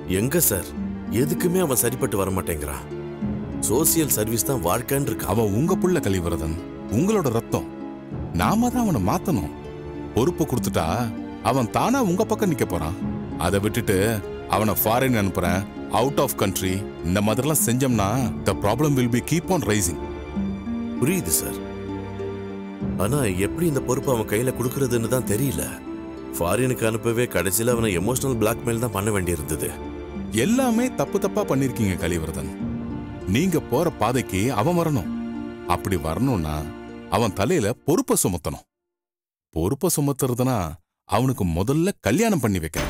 எங்க சார் எதுக்குமே அவன் சரிப்பட்டு வர மாட்டேங்கிறான் சோசியல் சர்வீஸ் தான் வாழ்க்கைன்னு இருக்கா அவன் உங்க புள்ள கலிவரதன் உங்களோட ரத்தம் நாம தான் அவனை மாத்தணும் பொறுப்பு கொடுத்துட்டா அவன் தானா உங்க பக்கம் நிக்க போறான் அதை விட்டுட்டு அவனை ஃபாரின் அனுப்புறேன் அவுட் ஆஃப் கண்ட்ரி இந்த மாதிரிலாம் செஞ்சோம்னா the problem will be keep on rising புரியுது சார் ஆனா எப்படி இந்த பொறுப்பு அவன் கையில கொடுக்கறதுன்னு தான் தெரியல ஃபாரினுக்கு அனுப்பவே கடைசியில அவனை எமோஷனல் பிளாக்மெயில் தான் பண்ண வேண்டியிருந்தது எல்லாமே தப்பு தப்பா பண்ணிருக்கீங்க கலிவர்தன் நீங்க போற பாதைக்கு அவன் வரணும் அப்படி வரணும்னா அவன் தலையில பொறுப்பை சுமத்தணும் பொறுப்பை சுமத்துறதுனா அவனுக்கு முதல்ல கல்யாணம் பண்ணி வைக்கணும்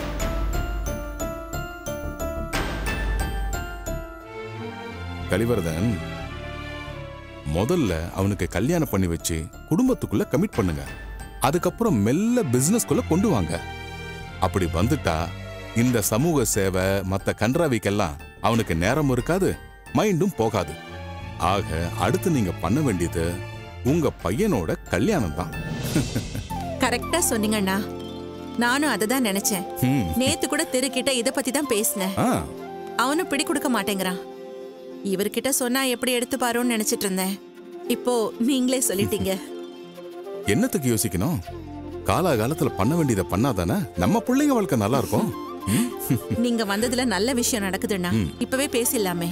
கலிவர்தன் முதல்ல அவனுக்கு கல்யாணம் பண்ணி வச்சு குடும்பத்துக்குள்ள கமிட் பண்ணுங்க அதுக்கப்புறம் மெல்ல பிசினஸ்குள்ள கொண்டு வாங்க அப்படி வந்துட்டா இந்த சமூக சேவை மத்த கன்றாவிக்கெல்லாம் அவனுக்கு நேரம் இருக்காது மைண்டும் போகாது ஆக அடுத்து நீங்க பண்ண வேண்டியது உங்க பையனோட கல்யாணம் தான் கரெக்டா சொன்னீங்க அண்ணா நானும் அதை தான் நினைச்சேன் ஹம். நேத்து கூட தெருக்கிட்ட இத பத்தி தான் பேசினேன் ஆ, அவனும் பிடி கொடுக்க மாட்டேங்கிறான் இவர்கிட்ட சொன்னா எப்படி எடுத்துப்பாரோன்னு நினைச்சிட்டு இருந்தேன் இப்போ நீங்களே சொல்லிட்டீங்க என்னத்துக்கு யோசிக்கணும் காலாகாலத்துல பண்ண வேண்டியதை பண்ணாதானே நம்ம பிள்ளைங்க வாழ்க்கை நல்லா இருக்கும் ம்? நீங்க வந்ததுல நல்ல விஷயம் நடக்குதுண்ணா இப்பவே பேசிடலாமே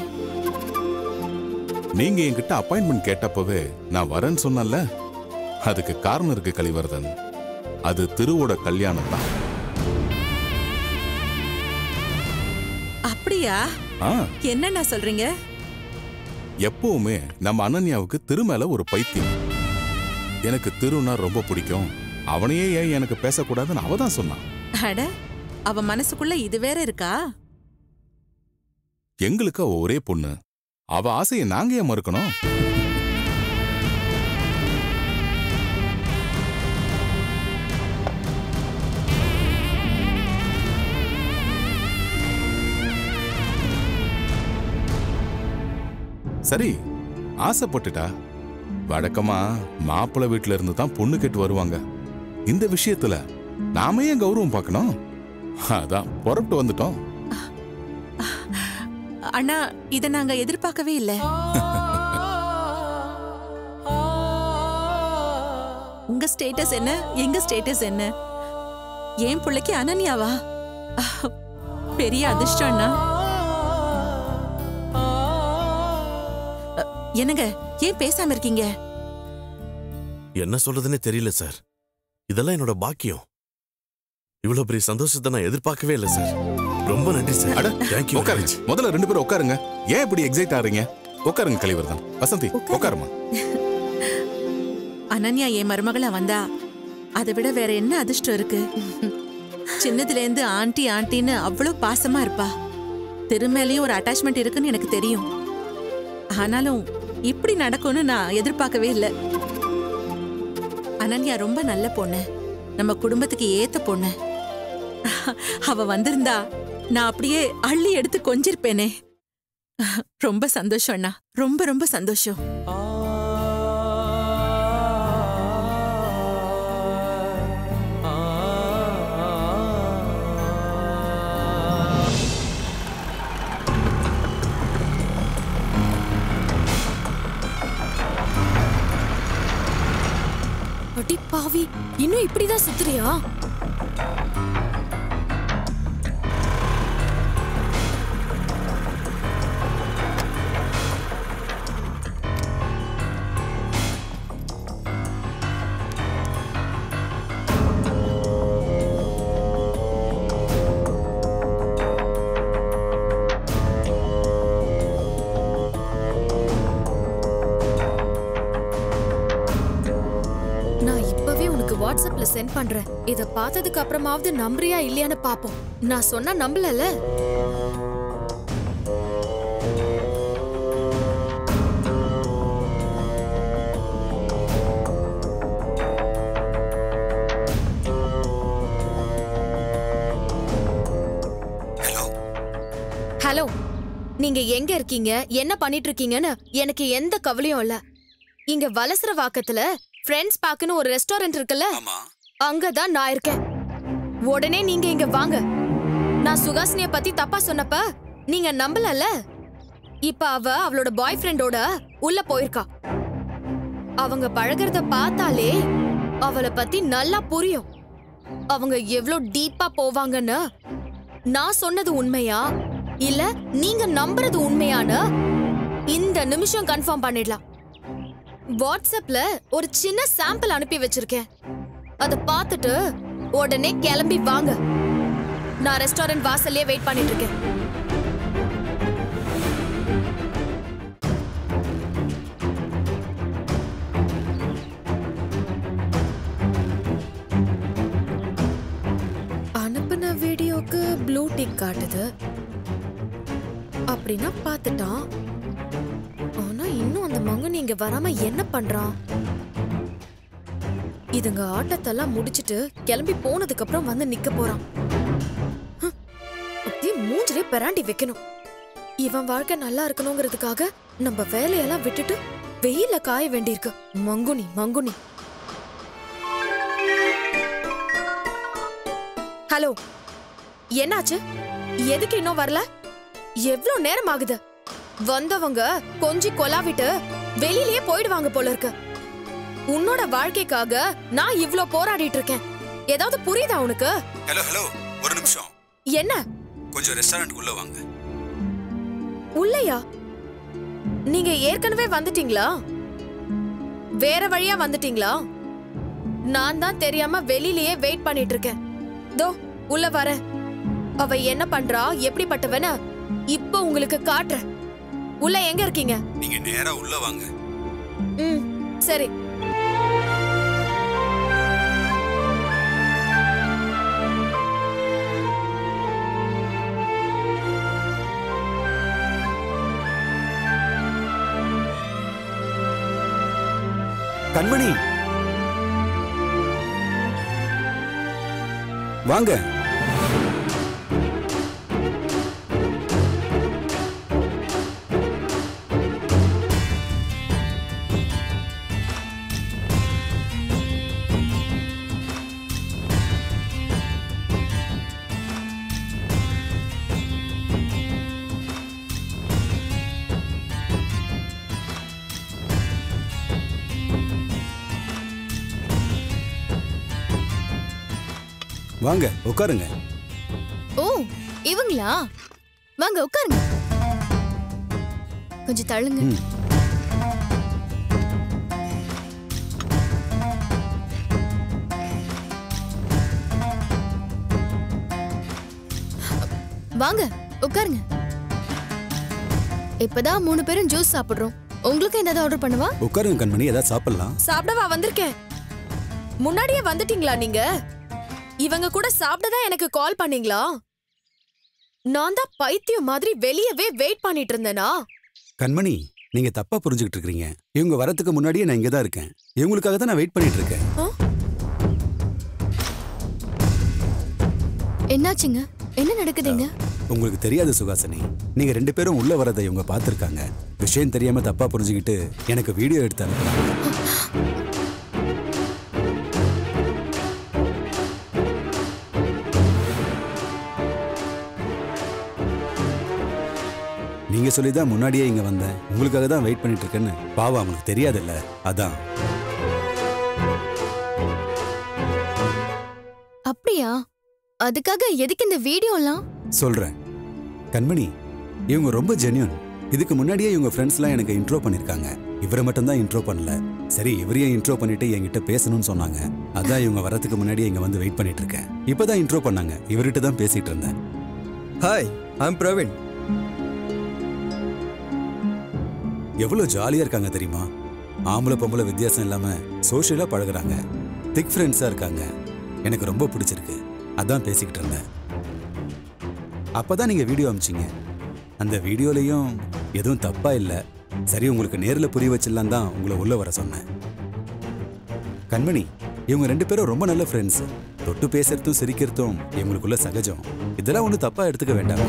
நீங்க என்கிட்ட அப்பாயின்மெண்ட் கேட்டப்பவே நான் வரேன்னு சொன்னேன்ல அதுக்கு காரணம் இருக்கு கலிவர்தன் அது திருவோட கல்யாணம் தான் அப்படியா ஆ என்னண்ணா சொல்றீங்க எப்பவுமே நம்ம அனன்யாவுக்கு திரு மேல ஒரு பைத்தியம் எனக்கு திருனா ரொம்ப பிடிக்கும் அவனையே ஏன் எனக்கு பேசக்கூடாதுன்னு அவ தான் சொன்னான் அட அவ மனசுக்குள்ள இது வேற இருக்கா எங்களுக்கு அவ ஒரே பொண்ணு அவ ஆசையை நாங்க ஏன் மறுக்கணும் சரி ஆசைப்பட்டுட்டா வழக்கமா மாப்பிள்ளை வீட்டுல இருந்து தான் பொண்ணு கேட்டு வருவாங்க இந்த விஷயத்துல நாம ஏன் கௌரவம் பார்க்கணும் அதான் புறப்பட்டு வந்துட்டோம் அண்ணா இத நாங்க எதிர்பார்க்கவே இல்ல உங்க ஸ்டேட்டஸ் என்ன எங்க ஸ்டேட்டஸ் என்ன என் பிள்ளைக்கு அனன்யாவா அஹ், பெரிய அதிர்ஷ்டம் அண்ணா அஹ், என்னங்க ஏன் பேசாம இருக்கீங்க என்ன சொல்றதுன்னே தெரியல சார் இதெல்லாம் என்னோட பாக்கியம் இவ்வளவு பெரிய சந்தோஷத்தை நான் எதிர்பார்க்கவே இல்லை சார் ரொம்ப நன்றி சார் அட தேங்க்யூ உட்காருங்க முதல்ல ரெண்டு பேரும் உட்காருங்க ஏன் இப்படி எக்ஸைட் ஆறீங்க உட்காருங்க கலிவர்தன் வசந்தி உட்காருமா அனன்யா என் மருமகளா வந்தா அதை விட வேற என்ன அதிர்ஷ்டம் இருக்கு சின்னதுல இருந்து ஆண்டி ஆண்டின்னு அவ்வளவு பாசமா இருப்பா திருமேலையும் ஒரு அட்டாச்மெண்ட் இருக்குன்னு எனக்கு தெரியும் ஆனாலும் இப்படி நடக்கும்னு நான் எதிர்பார்க்கவே இல்லை அனன்யா ரொம்ப நல்ல பொண்ணு நம்ம குடும்பத்துக்கு ஏத்த பொண்ணு அவ வந்திருந்தா நான் அப்படியே அள்ளி எடுத்து கொஞ்சிருப்பேனே ரொம்ப சந்தோஷம் அண்ணா ரொம்ப ரொம்ப சந்தோஷம் அடி பாவி இன்னும் இப்படிதான் சுத்துறியா நான் இப்பவே உனக்கு வாட்ஸ்அப்ல சென்ட் பண்றேன் இத பார்த்ததுக்கு அப்புறமாவது நம்புறியா இல்லையான்னு பாப்போம் நான் சொன்னா நம்பலல ஹலோ நீங்க எங்க இருக்கீங்க என்ன பண்ணிட்டு இருக்கீங்கன்னு எனக்கு எந்த கவலையும் இல்ல இங்க வலசர வாக்கத்துல ஃப்ரெண்ட்ஸ் பாக்குன்னு ஒரு ரெஸ்டாரண்ட் இருக்குல்ல அங்கதான் நான் இருக்கேன் உடனே நீங்க இங்க வாங்க நான் சுகாசினிய பத்தி தப்பா சொன்னப்ப நீங்க நம்பலல இப்ப அவ அவளோட பாய் ஃப்ரெண்டோட உள்ள போயிருக்கா அவங்க பழகுறத பார்த்தாலே அவளை பத்தி நல்லா புரியும் அவங்க எவ்ளோ டீப்பா போவாங்கன்னு நான் சொன்னது உண்மையா இல்ல நீங்க நம்புறது உண்மையான்னு இந்த நிமிஷம் கன்ஃபார்ம் பண்ணிடலாம் வாட்ஸ்அப்ல ஒரு சின்ன சாம்பிள் அனுப்பி வச்சிருக்கேன் அத பார்த்துட்டு உடனே கிளம்பி வாங்க நான் ரெஸ்டாரண்ட் வாசல்லயே வெயிட் பண்ணிட்டு இருக்கேன் அனுப்பின வீடியோக்கு ப்ளூ டிக் காட்டுது அப்படின்னா பார்த்துட்டான் ஆனா இன்னும் அந்த மங்கன் இங்க வராம என்ன பண்றான் இதுங்க ஆட்டத்தெல்லாம் முடிச்சிட்டு கிளம்பி போனதுக்கு அப்புறம் வந்து நிக்க போறான் ஹம், அப்படியே மூஞ்சிலே பெராண்டி வைக்கணும் இவன் வாழ்க்கை நல்லா இருக்கணுங்கிறதுக்காக நம்ம வேலையெல்லாம் விட்டுட்டு வெயில காய வேண்டியிருக்கு மங்குனி மங்குனி ஹலோ என்னாச்சு எதுக்கு இன்னும் வரல எவ்ளோ நேரம் ஆகுது வந்தவங்க கொஞ்சி கொலாவிட்டு வெளியிலயே போயிடுவாங்க போல இருக்கு உன்னோட வாழ்க்கைக்காக நான் இவ்ளோ போராடிட்டு இருக்கேன் ஏதாவது புரியுதா உனக்கு ஹலோ ஹலோ ஒரு நிமிஷம் என்ன கொஞ்சம் ரெஸ்டாரண்ட் உள்ள வாங்க உள்ளயா நீங்க ஏற்கனவே வந்துட்டீங்களா வேற வழியா வந்துட்டீங்களா நான் தான் தெரியாம வெளியிலயே வெயிட் பண்ணிட்டு இருக்கேன் தோ உள்ள வரேன் அவ என்ன பண்றா எப்படிப்பட்டவன இப்போ உங்களுக்கு காட்டுறேன் உள்ள எங்க இருக்கீங்க நீங்க நேரா உள்ள வாங்க ம் சரி கண்மணி வாங்க வாங்க உட்காருங்க ஓ இவங்களா வாங்க உட்காருங்க கொஞ்சம் தள்ளுங்க ம். வாங்க உட்காருங்க இப்பதான் மூணு பேரும் ஜூஸ் சாப்பிடுறோம் உங்களுக்கு ஏதாவது ஆர்டர் பண்ணவா உட்காருங்க கண்மணி ஏதாவது சாப்பிடலாம் சாப்பிடவா வந்திருக்கேன் முன்னாடியே வந்துட்டீங்களா நீங்க இவங்க கூட சாப்பிடதான் எனக்கு கால் பண்ணீங்களா நான் தான் பைத்தியம் மாதிரி வெளியவே வெயிட் பண்ணிட்டு இருந்தேனா கண்மணி நீங்க தப்பா புரிஞ்சுக்கிட்டு இருக்கீங்க இவங்க வரதுக்கு முன்னாடியே நான் இங்க தான் இருக்கேன் இவங்களுக்காக தான் நான் வெயிட் பண்ணிட்டு இருக்கேன் என்னாச்சுங்க என்ன நடக்குதுங்க உங்களுக்கு தெரியாது சுகாசினி நீங்க ரெண்டு பேரும் உள்ள வரதை இவங்க பார்த்திருக்காங்க விஷயம் தெரியாம தப்பா புரிஞ்சுக்கிட்டு எனக்கு வீடியோ எடுத்து அனுப்புறாங்க நீங்க சொல்லி தான் முன்னாடியே இங்க வந்தேன் உங்களுக்காக தான் வெயிட் பண்ணிட்டு இருக்கேன்னு பாவம் அவங்களுக்கு தெரியாதுல்ல அதான் அப்படியா அதுக்காக எதுக்கு இந்த வீடியோலாம் சொல்றேன் கண்மணி இவங்க ரொம்ப ஜென்யூன் இதுக்கு முன்னாடியே இவங்க ஃப்ரெண்ட்ஸ்லாம் எனக்கு இன்ட்ரோ பண்ணிருக்காங்க இவரை மட்டும் தான் இன்ட்ரோ பண்ணல சரி இவரையும் இன்ட்ரோ பண்ணிட்டு என்கிட்ட பேசணும்னு சொன்னாங்க அதான் இவங்க வரதுக்கு முன்னாடியே இங்க வந்து வெயிட் பண்ணிட்டு இருக்கேன் இப்பதான் இன்ட்ரோ பண்ணாங்க இவர்கிட்ட தான் பேசிட்டு இருந்தேன் ஹாய் ஐம் பிரவீன் எவ்வளவு ஜாலியா இருக்காங்க தெரியுமா ஆம்பளை பொம்பளை வித்தியாசம் இல்லாம சோஷியலா பழகுறாங்க திக் ஃப்ரெண்ட்ஸா இருக்காங்க எனக்கு ரொம்ப பிடிச்சிருக்கு அதான் பேசிக்கிட்டு இருந்தேன் அப்பதான் நீங்க வீடியோ அமிச்சிங்க அந்த வீடியோலயும் எதுவும் தப்பா இல்ல சரி உங்களுக்கு நேர்ல புரிய வச்சிடலாம் தான் உங்களை உள்ள வர சொன்னேன் கண்மணி இவங்க ரெண்டு பேரும் ரொம்ப நல்ல ஃப்ரெண்ட்ஸ் தொட்டு பேசுறதும் சிரிக்கிறதும் இவங்களுக்குள்ள சகஜம் இதெல்லாம் ஒன்றும் தப்பா எடுத்துக்க வேண்டாமே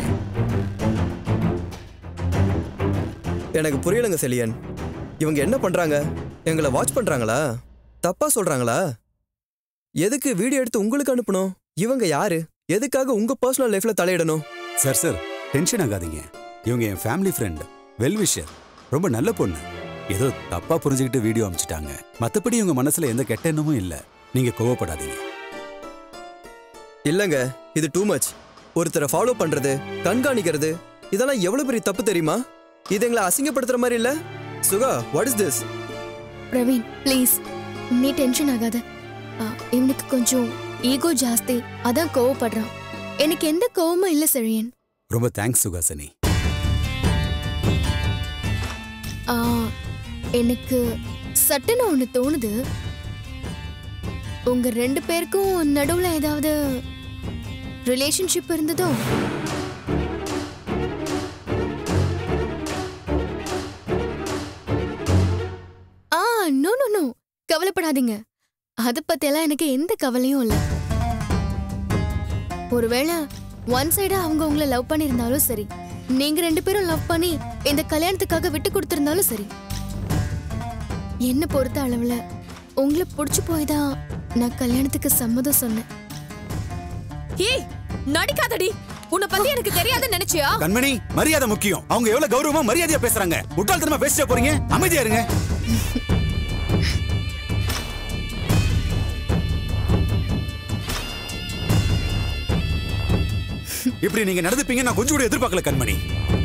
எனக்கு புரியலங்க செலியன் இவங்க என்ன பண்றாங்க எங்களை வாட்ச் பண்றாங்களா தப்பா சொல்றாங்களா எதுக்கு வீடியோ எடுத்து உங்களுக்கு அனுப்பணும் இவங்க யாரு எதுக்காக உங்க பர்சனல் லைஃப்ல தலையிடணும் சார் சார் டென்ஷன் ஆகாதீங்க இவங்க என் ஃபேமிலி ஃப்ரெண்ட் வெல் விஷர் ரொம்ப நல்ல பொண்ணு ஏதோ தப்பா புரிஞ்சுக்கிட்டு வீடியோ அனுப்பிச்சிட்டாங்க மத்தபடி இவங்க மனசுல எந்த கெட்ட எண்ணமும் இல்ல நீங்க கோவப்படாதீங்க இல்லங்க இது டூ மச் ஒருத்தரை ஃபாலோ பண்றது கண்காணிக்கிறது இதெல்லாம் எவ்வளவு பெரிய தப்பு தெரியுமா இது எங்களை அசிங்கப்படுத்துற மாதிரி இல்ல Suga what is this Praveen please நீ டென்ஷன் ஆகாத ஆ, இவனுக்கு கொஞ்சம் ஈகோ ஜாஸ்தி அதான் கோவப்படுறான் எனக்கு எந்த கோவமும் இல்ல செழியன் ரொம்ப தேங்க்ஸ் சுகாசினி ஆ, எனக்கு சட்டுன்னு ஒண்ணு தோணுது உங்க ரெண்டு பேருக்கும் நடுவுல ஏதாவது ரிலேஷன்ஷிப் இருந்ததோ ஆ நோ நோ நோ கவலைப்படாதீங்க அத பத்தியெல்லாம் எனக்கு எந்த கவலையும் இல்ல ஒருவேளை ஒன் சைடா அவங்க உங்களை லவ் பண்ணியிருந்தாலும் சரி நீங்க ரெண்டு பேரும் லவ் பண்ணி இந்த கல்யாணத்துக்காக விட்டு கொடுத்திருந்தாலும் சரி என்ன பொறுத்த அளவுல உங்களை பிடிச்சு போய் தான் நான் கல்யாணத்துக்கு சம்மதம் சொன்னேன் ஏய் நடிக்காதடி உன்னை பத்தி எனக்கு தெரியாதுன்னு நினைச்சியா கண்மணி மரியாதை முக்கியம் அவங்க எவ்வளவு கௌரவமா மரியாதையா பேசுறாங்க முட்டாள்தனமா பேசிட்டே போறீங்க அமைதியா இருங்க இப்படி நீங்க நடந்துப்பீங்க நான் கொஞ்சம் கூட எதிர்பார்க்கல கண்மணி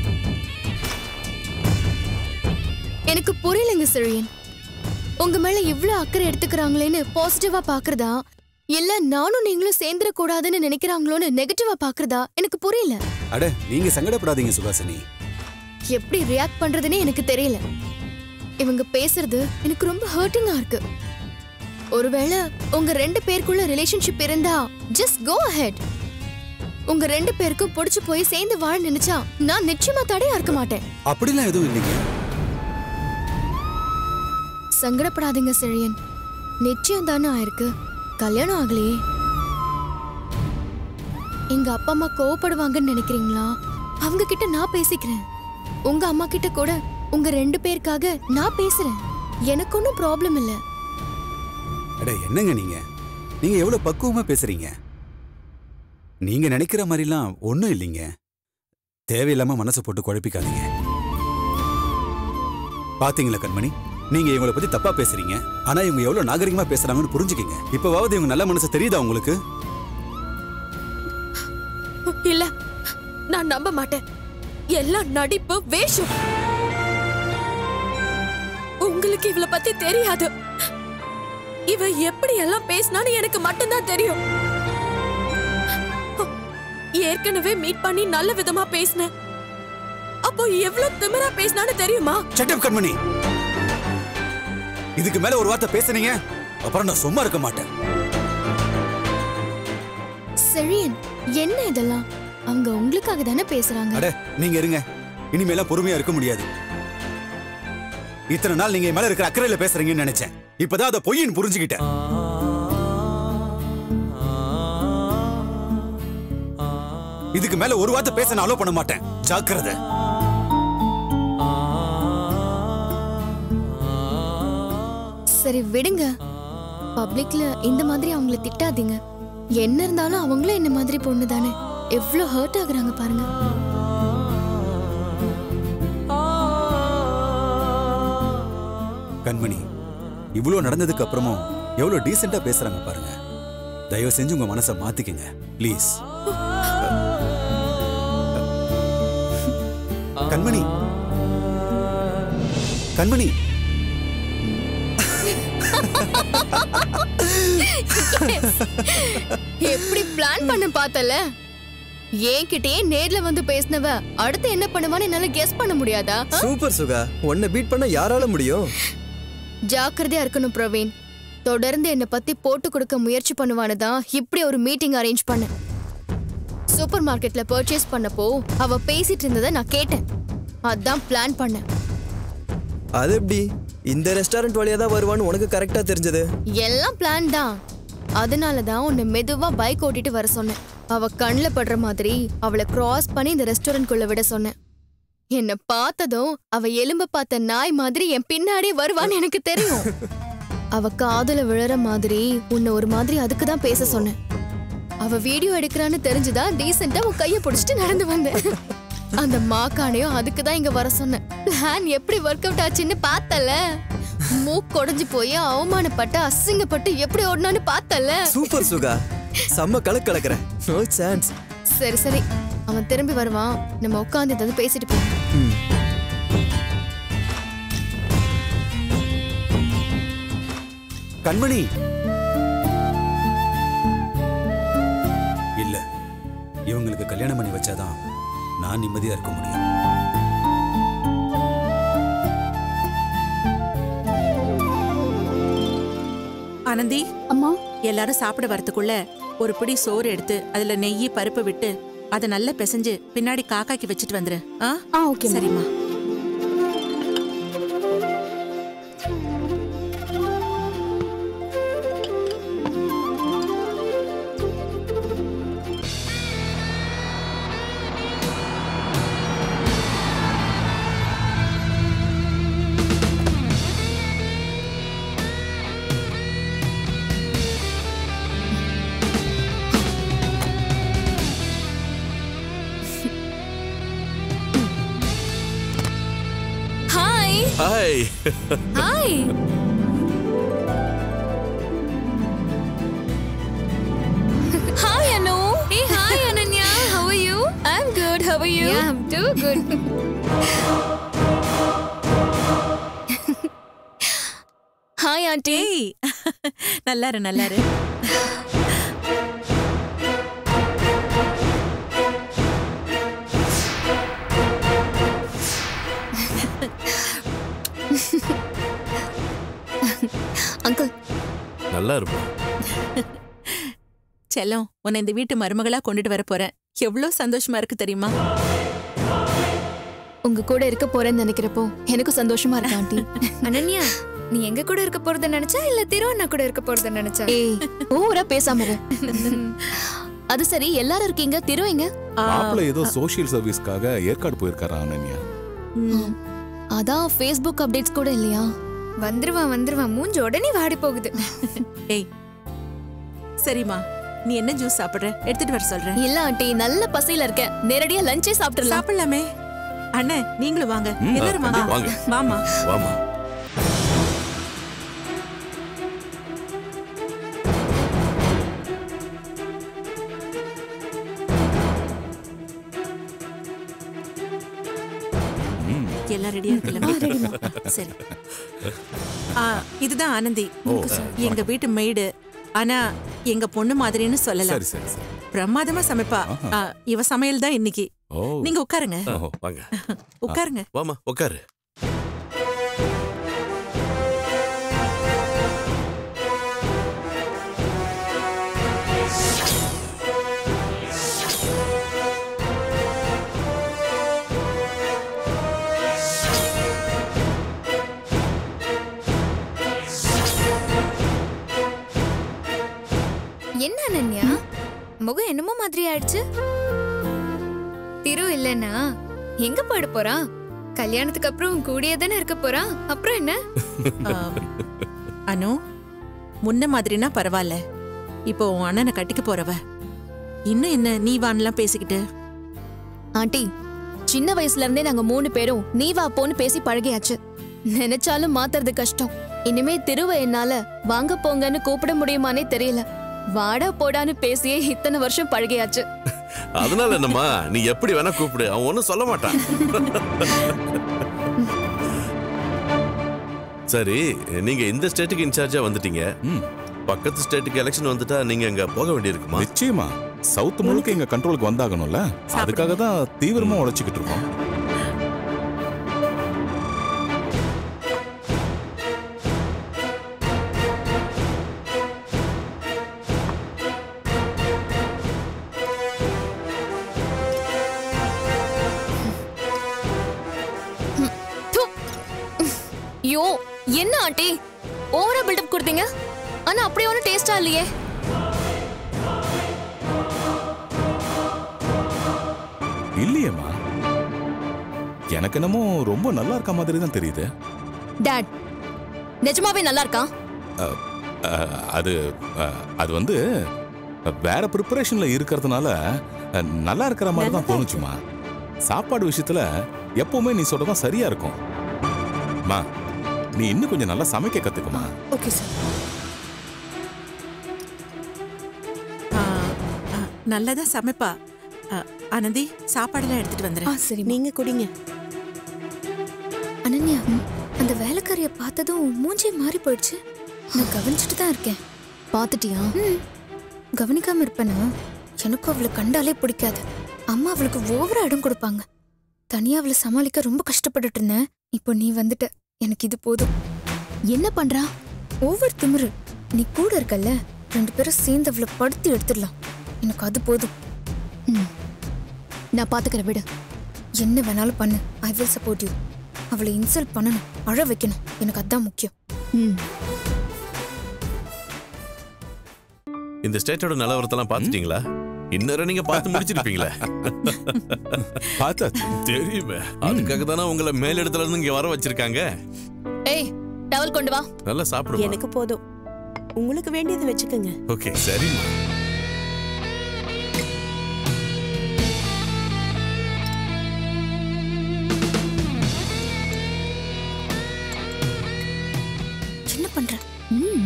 எனக்கு புரியலங்க செழியன் உங்க மேல இவ்ளோ அக்கறை எடுத்துக்கிறாங்களேன்னு பாசிட்டிவா பாக்குறதா இல்ல நானும் நீங்களும் சேர்ந்துட கூடாதுன்னு நினைக்கிறாங்களோன்னு நெகட்டிவா பாக்குறதா எனக்கு புரியல அட நீங்க சங்கடப்படாதீங்க சுகாசினி எப்படி ரியாக்ட் பண்றதுன்னே எனக்கு தெரியல இவங்க பேசுறது எனக்கு ரொம்ப ஹர்ட்டிங்கா இருக்கு ஒருவேளை உங்க ரெண்டு பேருக்குள்ள ரிலேஷன்ஷிப் இருந்தா ஜஸ்ட் கோ அஹெட் உங்க ரெண்டு பேருக்கும் பிடிச்சு போய் சேர்ந்து வாழ நினைச்சா நான் நிச்சயமா தடையா இருக்க மாட்டேன் அப்படிலாம் எதுவும் இல்லைங்க சங்கடப்படாதீங்க செழியன் நிச்சயம் தானே ஆயிருக்கு கல்யாணம் ஆகலையே எங்க அப்பா அம்மா கோவப்படுவாங்கன்னு நினைக்கிறீங்களா அவங்க கிட்ட நான் பேசிக்கிறேன் உங்க அம்மா கிட்ட கூட உங்க ரெண்டு பேருக்காக நான் பேசுறேன் எனக்கு ஒன்றும் ப்ராப்ளம் இல்ல அட என்னங்க நீங்க நீங்க எவ்வளவு பக்குவமா பேசுறீங்க நீங்க நினைக்கிற மாதிரிலாம் ஒண்ணும் இல்லைங்க தேவையில்லாம மனசை போட்டு குழப்பிக்காதீங்க பாத்தீங்களா கண்மணி நீங்க இவங்கள பத்தி தப்பா பேசுறீங்க ஆனா இவங்க எவ்வளவு நாகரிகமா பேசுறாங்கன்னு புரிஞ்சுக்கங்க இப்பவாவது இவங்க நல்ல மனசு தெரியுதா உங்களுக்கு இல்ல நான் நம்ப மாட்டேன் எல்லாம் நடிப்பு வேஷம் உங்களுக்கு இவள பத்தி தெரியாது இவ எப்படி எல்லாம் பேசினான்னு எனக்கு மட்டும்தான் தெரியும் ஏற்கனவே மீட் பண்ணி நல்ல விதமா பேசினேன் அப்போ எவ்வளவு திமிரா பேசினான்னு தெரியுமா சட்டப் கண்மணி இதுக்கு மேல ஒரு வார்த்தை பேசுனீங்க அப்புறம் நான் சும்மா இருக்க மாட்டேன் செழியன் என்ன இதெல்லாம் அவங்க உங்களுக்காக தானே பேசுறாங்க அட நீங்க இருங்க இனிமேலாம் பொறுமையா இருக்க முடியாது இத்தனை நாள் நீங்க என் மேல இருக்கிற அக்கறையில பேசுறீங்கன்னு நினைச்சேன் இப்பதான் அதை பொய்ன்னு புரிஞ்சுக்கிட்டேன் இதுக்கு மேல ஒரு வார்த்தை பேச நான் அலோ பண்ண மாட்டேன் ஜாக்கிரதை சரி விடுங்க பப்ளிக்ல இந்த மாதிரி அவங்கள திட்டாதீங்க என்ன இருந்தாலும் அவங்களும் என்ன மாதிரி பொண்ணு தானே எவ்வளவு ஹர்ட் ஆகுறாங்க பாருங்க கண்மணி இவ்வளவு நடந்ததுக்கு அப்புறமும் எவ்வளவு டீசெண்டா பேசுறாங்க பாருங்க தயவு செஞ்சு உங்க மனசை மாத்திக்கங்க ப்ளீஸ் கண்மணி கண்மணி எப்படி பிளான் பண்ண பார்த்தல என்கிட்டயே நேர்ல வந்து பேசினவ அடுத்து என்ன பண்ணுவான்னு என்னால கெஸ் பண்ண முடியாதா ஆ? சூப்பர் சுகா உன்னை பீட் பண்ண யாரால முடியும் ஜாக்கிரதையா இருக்கணும் பிரவீன் தொடர்ந்து என்னை பத்தி போட்டு கொடுக்க முயற்சி பண்ணுவான்னு தான் இப்படி ஒரு மீட்டிங் அரேஞ்ச் பண்ணேன் சூப்பர் மார்க்கெட்ல பர்ச்சேஸ் பண்ணப்போ அவ பேசிட்டு இருந்ததை நான் கேட்டேன் அதான் பிளான் பண்ணேன் அது எப்படி இந்த ரெஸ்டாரண்ட் வழியா தான் வருவான்னு உனக்கு கரெக்டா தெரிஞ்சது எல்லாம் பிளான் தான் அதனால தான் உன்னை மெதுவா பைக் ஓட்டிட்டு வர சொன்னேன் அவ கண்ணில் படுற மாதிரி அவளை கிராஸ் பண்ணி இந்த ரெஸ்டாரண்ட்குள்ள விட சொன்னேன் என்னை பார்த்ததும் அவ எலும்ப பார்த்த நாய் மாதிரி என் பின்னாடியே வருவான்னு எனக்கு தெரியும் அவ காதுல விழற மாதிரி உன்னை ஒரு மாதிரி அதுக்கு தான் பேச சொன்னேன் அவ வீடியோ எடுக்கிறான்னு தெரிஞ்சுதா டீசெண்டா உன் கைய பிடிச்சிட்டு நடந்து வந்தேன் அந்த மாக்கானையும் அதுக்கு தான் இங்க வர சொன்னேன் பிளான் எப்படி ஒர்க் அவுட் ஆச்சுன்னு பார்த்தல மூக்கு உடைஞ்சு போய் அவமானப்பட்டு அசிங்கப்பட்டு எப்படி ஓடணும்னு பார்த்தல சூப்பர் சுகா செம்ம கலக்கு கலக்குறேன் நோ சான்ஸ் சரி சரி அவன் திரும்பி வருவான் நம்ம உட்காந்து ஏதாவது பேசிட்டு போ கண்மணி இல்ல இவங்களுக்கு கல்யாணம் பண்ணி வச்சாதான் நான் நிம்மதியா இருக்க முடியும் ஆனந்தி அம்மா எல்லாரும் சாப்பிட வரதுக்குள்ள ஒரு பிடி சோறு எடுத்து அதுல நெய் பருப்பு விட்டு அதை நல்லா பிசைஞ்சு பின்னாடி காக்காக்கு வச்சுட்டு வந்துரு ஆ ஆ ஓகே சரிம்மா hi hi hi Hi Anu. Hey hi Ananya. How are you? I'm good. How are you? Yeah, I'm too good. Hi auntie. ஏய் நல்லாரு நல்லாரு அங்கிள் நல்லா இருப்பா செல்லம் உன்னை இந்த வீட்டு மருமகளா கொண்டுட்டு வர போறேன் எவ்வளவு சந்தோஷமா இருக்கு தெரியுமா உங்க கூட இருக்க போறேன்னு நினைக்கிறப்போ எனக்கும் சந்தோஷமா இருக்கு ஆண்டி அனன்யா நீ எங்க கூட இருக்க போறத நினைச்சா இல்ல திரு அண்ணா கூட இருக்க போறத நினைச்சா ஏய் ஓவரா பேசாம இரு அது சரி எல்லாரும் இருக்கீங்க திரு எங்க ஆ, மாப்பிள்ள ஏதோ சோஷியல் சர்வீஸ்க்காக ஏற்காடு போயிருக்காரா அனன்யா ம், அதான் ஃபேஸ்புக் அப்டேட்ஸ் கூட இல்லையா வந்துருவான் வந்துருவான் மூஞ்சி உடனே வாடி போகுது ஏய் சரிம்மா நீ என்ன ஜூஸ் சாப்பிடுற எடுத்துட்டு வர சொல்றேன் இல்ல ஆண்டி நல்ல பசியில இருக்கேன் நேரடியா லஞ்சே சாப்பிட்டுறலாம் சாப்பிடலாமே அண்ணே நீங்களும் வாங்க ம், எல்லாரும் வாங்க வாங்க. வாமா வாமா எல்லாம் ரெடியா இருக்குல்ல சரி ஆ, இதுதான் ஆனந்தி எங்க வீட்டு மெய்டு ஆனா எங்க பொண்ணு மாதிரின்னு சொல்லலாம் சரி சரி சரி பிரமாதமா சமைப்பா ஆ, இவ சமையல் தான் இன்னைக்கு ஓ நீங்க உட்காருங்க ஆ, வாங்க உட்காருங்க வாமா உட்காரு என்ன அனன்யா முகம் என்னமோ மாதிரி ஆயிடுச்சு திரு இல்லனா எங்க போயிட போறான் கல்யாணத்துக்கு அப்புறம் கூடியே தானே இருக்க போறான் அப்புறம் என்ன ஆ, அனு முன்ன மாதிரினா பரவாயில்ல இப்போ உன் அண்ணனை கட்டிக்க போறவ இன்னும் என்ன நீ வான்லாம் பேசிக்கிட்டு ஆண்டி சின்ன வயசுல இருந்தே நாங்க மூணு பேரும் நீ வா போன்னு பேசி பழகியாச்சு நினைச்சாலும் மாத்துறது கஷ்டம் இனிமே திருவ என்னால வாங்க போங்கன்னு கூப்பிட முடியுமானே தெரியல வாடா போடான்னு பேசியே இத்தனை வருஷம் பழகியாச்சு அதனால என்னம்மா நீ எப்படி வேணா கூப்பிடு அவன் ஒன்றும் சொல்ல மாட்டான் சரி நீங்க இந்த ஸ்டேட்டுக்கு இன்சார்ஜா வந்துட்டீங்க ம் பக்கத்து ஸ்டேட்டுக்கு எலெக்ஷன் வந்துட்டா நீங்க அங்க போக வேண்டியிருக்குமா நிச்சயமா சவுத் முழுக்க எங்க கண்ட்ரோலுக்கு வந்தாகணும்ல அதுக்காக தான் தீவிரமா உழைச்சிக்கிட்டு இருக்கோம் து. யோ என்ன ஆண்டி ஓவரா பில்டப் கொடுத்தீங்க ஆனா அப்படி ஒன்றும் டேஸ்டா இல்லையே இல்லையேம்மா எனக்கு என்னமோ ரொம்ப நல்லா இருக்க மாதிரி தான் தெரியுது டாட் நிஜமாவே நல்லா இருக்கா அஹ், அது அஹ், அது வந்து வேற ப்ரிப்பரேஷன்ல இருக்கிறதுனால அஹ், நல்லா இருக்கிற மாதிரி தான் தோணுச்சுமா சாப்பாடு விஷயத்துல எப்பவுமே நீ சொல்றதான் சரியா இருக்கும் மா நீ இன்னும் கொஞ்சம் நல்லா சமைக்க கத்துக்குமா ஓகே சார் ஆ, ஆ, நல்லதா சமைப்பா ஆ, ஆனந்தி சாப்பாடெல்லாம் எடுத்துட்டு ஆ வந்துடுறேன் சரி நீங்க குடிங்க அனன்யா அந்த வேலைக்காரிய பார்த்ததும் மூஞ்சே மாறி போயிடுச்சு நான் கவனிச்சுட்டு தான் இருக்கேன் பாத்துட்டியா ம் கவனிக்காம இருப்பேனா எனக்கும் அவளை கண்டாலே பிடிக்காது அம்மா அவளுக்கு ஓவரா இடம் கொடுப்பாங்க தனியா அவளை சமாளிக்க ரொம்ப கஷ்டப்பட்டுட்டு இருந்தேன் இப்போ நீ வந்துட்ட எனக்கு இது போதும் என்ன பண்றா ஓவர் திமிரு நீ கூட இருக்கல்ல ரெண்டு பேரும் சேர்ந்து அவளை படுத்தி எடுத்துடலாம் எனக்கு அது போதும் நான் பாத்துக்கிறேன் விடு என்ன வேணாலும் பண்ணு ஐ வில் சப்போர்ட் யூ அவளை இன்சல்ட் பண்ணணும் அழ வைக்கணும் எனக்கு அதான் முக்கியம் ம் இந்த ஸ்டேட்டோட நிலவரத்தெல்லாம் பார்த்துட்டீங்களா இன்னொரு நீங்க பார்த்து முடிச்சிருப்பீங்களே பார்த்தாச்சு தெரியுமே அதுக்காக தானே உங்களை மேலிடத்துல இருந்து இங்க வர வச்சிருக்காங்க ஏய் டவல் கொண்டு வா நல்லா சாப்பிடுமா எனக்கு போதும் உங்களுக்கு வேண்டியது வச்சுக்கோங்க ஓகே சரிம்மா என்ன பண்ற ம்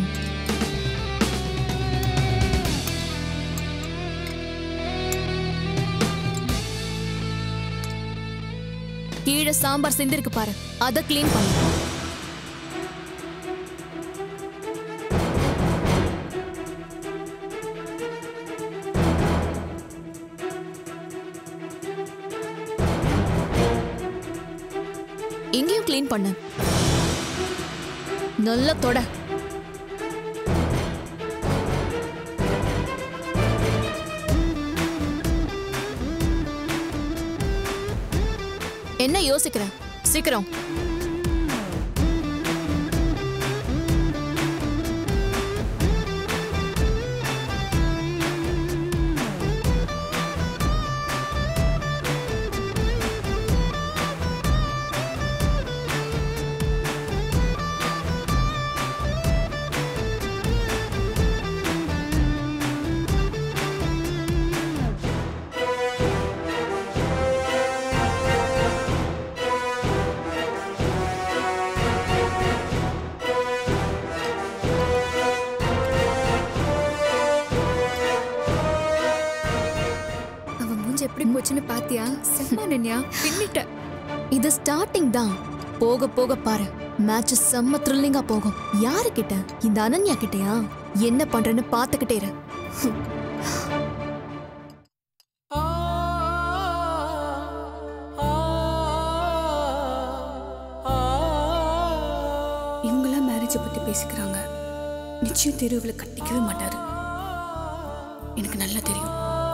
கீழே சாம்பார் சிந்திருக்கு பாரு அத க்ளீன் பண்ணு இங்கேயும் க்ளீன் பண்ணு நல்லா தொட என்ன யோசிக்கிற சீக்கிரம் அவ மூஞ்சி எப்படி போச்சுன்னு பாத்தியா செம்மானன்யா பின்னிட்ட இது ஸ்டார்டிங் தான் போக போக பாரு மேட்ச் செம்ம த்ரில்லிங்கா போகும் யாரு கிட்ட இந்த அனன்யா கிட்டயா என்ன பண்றேன்னு பாத்துக்கிட்டே இரு இவங்களாம் மேரேஜை பத்தி பேசிக்கிறாங்க நிச்சயம் தெருவுல கட்டிக்கவே மாட்டாரு எனக்கு நல்லா தெரியும்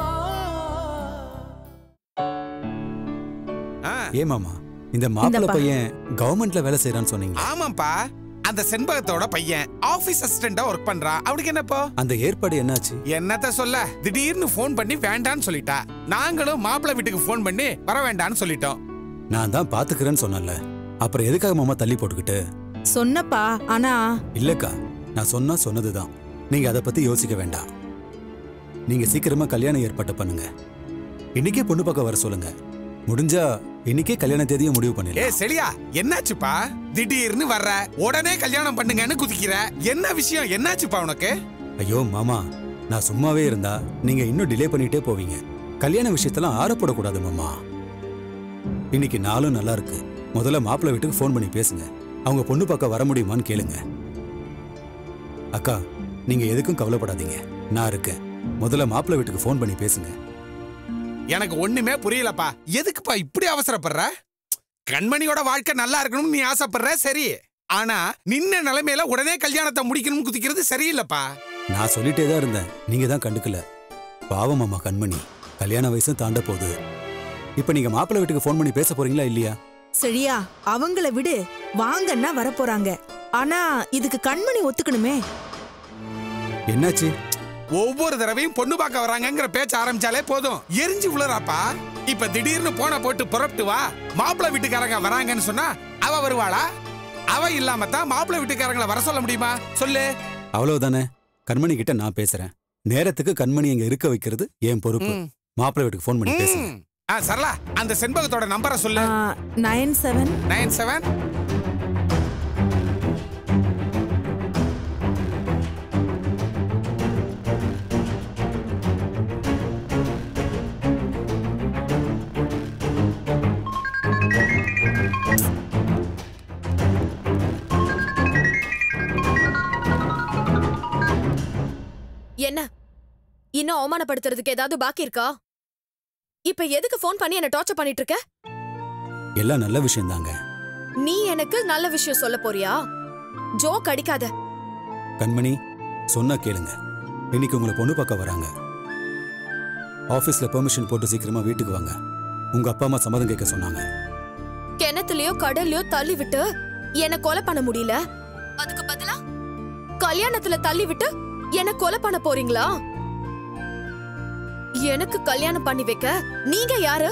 ஏ மாமா இந்த மாப்பிள்ளை இந்தப்பா. பையன் கவர்மெண்ட்ல வேலை செய்யறான்னு சொன்னீங்க ஆமாப்பா அந்த செண்பகத்தோட பையன் ஆபீஸ் அசிஸ்டண்டா ஒர்க் பண்றான் அவனுக்கு என்னப்போ அந்த ஏற்பாடு என்னாச்சு என்னத்த சொல்ல திடீர்னு ஃபோன் பண்ணி வேண்டான்னு சொல்லிட்டா நாங்களும் மாப்பிள்ளை வீட்டுக்கு ஃபோன் பண்ணி வர வேண்டான்னு சொல்லிட்டோம் நான் தான் பாத்துக்கிறேன்னு சொன்னேன்ல அப்புறம் எதுக்காக மாமா தள்ளி போட்டுக்கிட்டு சொன்னப்பா ஆனா இல்லக்கா நான் சொன்னா சொன்னதுதான் நீங்க அதை பத்தி யோசிக்க வேண்டாம் நீங்க சீக்கிரமா கல்யாணம் ஏற்பாட்டு பண்ணுங்க இன்னைக்கே பொண்ணு பார்க்க வர சொல்லுங்க முடிஞ்சா இன்னைக்கே கல்யாண தேதியை முடிவு ஏ பண்ணிடலாம் செலியா என்னாச்சுப்பா திடீர்னு வர்ற உடனே கல்யாணம் பண்ணுங்கன்னு குதிக்கிற என்ன விஷயம் என்னாச்சுப்பா உனக்கு ஐயோ மாமா நான் சும்மாவே இருந்தா நீங்க இன்னும் டிலே பண்ணிட்டே போவீங்க கல்யாண விஷயத்தெல்லாம் ஆறப்படக்கூடாது மாமா இன்னைக்கு நாளும் நல்லா இருக்கு முதல்ல மாப்பிள்ளை வீட்டுக்கு ஃபோன் பண்ணி பேசுங்க அவங்க பொண்ணு பார்க்க வர முடியுமான்னு கேளுங்க அக்கா நீங்க எதுக்கும் கவலைப்படாதீங்க நான் இருக்கேன் முதல்ல மாப்பிள்ளை வீட்டுக்கு ஃபோன் பண்ணி பேசுங்க எனக்கு ஒண்ணுமே புரியலப்பா எதுக்குப்பா இப்படி அவசரப்படுற கண்மணியோட வாழ்க்கை நல்லா இருக்கணும்னு நீ ஆசைப்படுற சரி ஆனா நின்ன நிலைமையில உடனே கல்யாணத்தை முடிக்கணும்னு குதிக்கிறது சரியில்லைப்பா நான் சொல்லிட்டே தான் இருந்தேன் நீங்க தான் கண்டுக்கல பாவம் அம்மா கண்மணி கல்யாண வயசும் தாண்ட போகுது இப்போ நீங்க மாப்பிள்ளை வீட்டுக்கு ஃபோன் பண்ணி பேச போறீங்களா இல்லையா சரியா அவங்கள விடு வாங்கன்னா வரப்போறாங்க ஆனா இதுக்கு கண்மணி ஒத்துக்கணுமே என்னாச்சு ஒவ்வொரு தடவையும் பொண்ணு பார்க்க வராங்கங்கிற பேச்ச ஆரம்பிச்சாலே போதும் எரிஞ்சு விழுறாப்பா இப்ப திடீர்னு போன போட்டு புறப்பட்டு வா மாப்பிள்ளை வீட்டுக்காரங்க வராங்கன்னு சொன்னா அவ வருவாளா அவ இல்லாம தான் மாப்பிள்ளை வீட்டுக்காரங்களை வர சொல்ல முடியுமா சொல்லு அவ்வளவுதானே கண்மணி கிட்ட நான் பேசுறேன் நேரத்துக்கு கண்மணி இங்க இருக்க வைக்கிறது என் பொறுப்பு ம். மாப்பிள்ளை வீட்டுக்கு ஃபோன் பண்ணி பேசுங்க ம். ஆ சரளா அந்த செண்பகத்தோட நம்பரை சொல்லு நைன் செவன் நைன் செவன் என்ன இன்னும் அவமானப்படுத்துறதுக்கு ஏதாவது பாக்கி இருக்கா இப்ப எதுக்கு ஃபோன் பண்ணி என்ன டார்ச்சர் பண்ணிட்டு இருக்க எல்லாம் நல்ல விஷயம் தாங்க நீ எனக்கு நல்ல விஷயம் சொல்ல போறியா ஜோக் அடிக்காத கண்மணி சொன்னா கேளுங்க இன்னைக்கு உங்களை பொண்ணு பார்க்க வராங்க ஆபீஸ்ல பெர்மிஷன் போட்டு சீக்கிரமா வீட்டுக்கு வாங்க உங்க அப்பா அம்மா சம்மதம் கேட்க சொன்னாங்க கிணத்துலயோ கடல்லயோ தள்ளி விட்டு என்ன கொலை பண்ண முடியல அதுக்கு பதிலா கல்யாணத்துல தள்ளி விட்டு என்ன கொலை பண்ண போறீங்களா எனக்கு கல்யாணம் பண்ணி வைக்க நீங்க யாரு